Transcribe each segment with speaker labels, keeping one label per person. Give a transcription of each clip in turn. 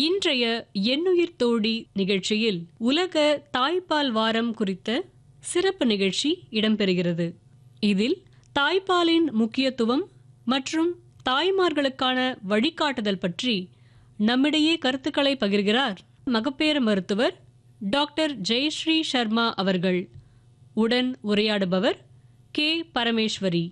Speaker 1: இன்றைய எண்ணுயிர் தோழி நிகழ்ச்சியில் உலக தாய்ப்பால் வாரம் குறித்த சிறப்பு நிகழ்ச்சி இடம்பெறுகிறது இதில் தாய்ப்பாலின் முக்கியத்துவம் மற்றும் தாய்மார்களுக்கான வழிகாட்டுதல் பற்றி நம்மிடையே கருத்துக்களை பகிர்கிறார் மகப்பேறு மருத்துவர் டாக்டர் ஜெயஸ்ரீ சர்மா அவர்கள் உடன் உரையாடுபவர் கே பரமேஸ்வரி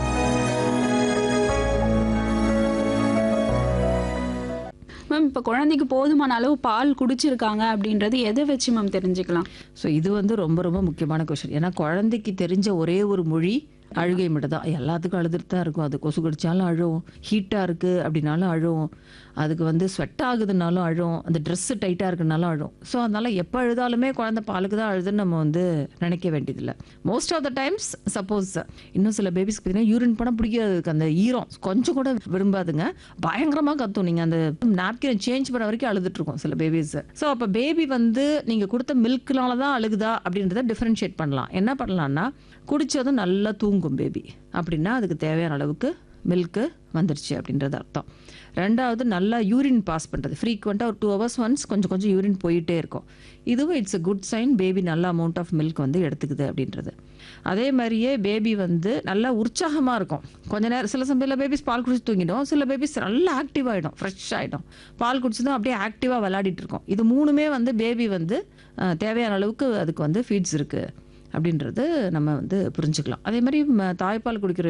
Speaker 2: மேம் இப்போ குழந்தைக்கு போதுமான அளவு பால் குடிச்சிருக்காங்க அப்படின்றது எதை வச்சு மேம் தெரிஞ்சுக்கலாம்
Speaker 3: ஸோ இது வந்து ரொம்ப ரொம்ப முக்கியமான கொஷின் ஏன்னா குழந்தைக்கு தெரிஞ்ச ஒரே ஒரு மொழி அழுகை மட்டும் தான் எல்லாத்துக்கும் அழுதுட்டு தான் இருக்கும் அது கொசு கடிச்சாலும் அழும் ஹீட்டாக இருக்குது அப்படின்னாலும் அழும் அதுக்கு வந்து ஸ்வெட் ஆகுதுனாலும் அழும் அந்த ட்ரெஸ்ஸு டைட்டாக இருக்குனாலும் அழும் ஸோ அதனால் எப்போ அழுதாலுமே குழந்தை பாலுக்கு தான் அழுதுன்னு நம்ம வந்து நினைக்க வேண்டியதில்லை most of the times suppose இன்னும் சில பேபிஸ்க்கு பார்த்தீங்கன்னா யூரின் படம் பிடிக்காது அதுக்கு அந்த ஈரம் கொஞ்சம் கூட விரும்பாதுங்க பயங்கரமாக கத்தும் நீங்கள் அந்த நாப்கின் சேஞ்ச் பண்ண வரைக்கும் அழுதுட்டு இருக்கும் சில பேபிஸ் ஸோ அப்போ பேபி வந்து நீங்கள் கொடுத்த மில்க்னால தான் அழுகுதா அப்படின்றத டிஃப்ரென்ஷியேட் பண்ணலாம் என்ன பண்ணலாம்னா குடிச்சதும் நல்லா தூங்கும் பேபி அப்படின்னா அதுக்கு தேவையான அளவுக்கு மில்க்கு வந்துருச்சு அப்படின்றது அர்த்தம் ரெண்டாவது நல்லா யூரின் பாஸ் பண்ணுறது ஃப்ரீக்வெண்ட்டாக ஒரு டூ ஹவர்ஸ் ஒன்ஸ் கொஞ்சம் கொஞ்சம் யூரின் போயிட்டே இருக்கும் இதுவும் it's a good sign baby நல்ல அமௌண்ட் ஆஃப் மில்க் வந்து எடுத்துக்குது அப்படின்றது அதே மாதிரியே பேபி வந்து நல்லா உற்சாகமாக இருக்கும் கொஞ்ச நேரம் சில சமயத்தில் பேபிஸ் பால் குடிச்சு தூங்கிடும் சில பேபிஸ் நல்லா ஆக்டிவ் ஆகிடும் ஃப்ரெஷ் ஆகிடும் பால் குடிச்சதும் அப்படியே ஆக்டிவாக விளையாடிட்டு இருக்கும் இது மூணுமே வந்து பேபி வந்து அஹ், தேவையான அளவுக்கு அதுக்கு வந்து ஃபீட்ஸ் இருக்குது அப்படின்றது நம்ம வந்து புரிஞ்சுக்கலாம் அதே மாதிரி ம- தாய்ப்பால் குடிக்கிற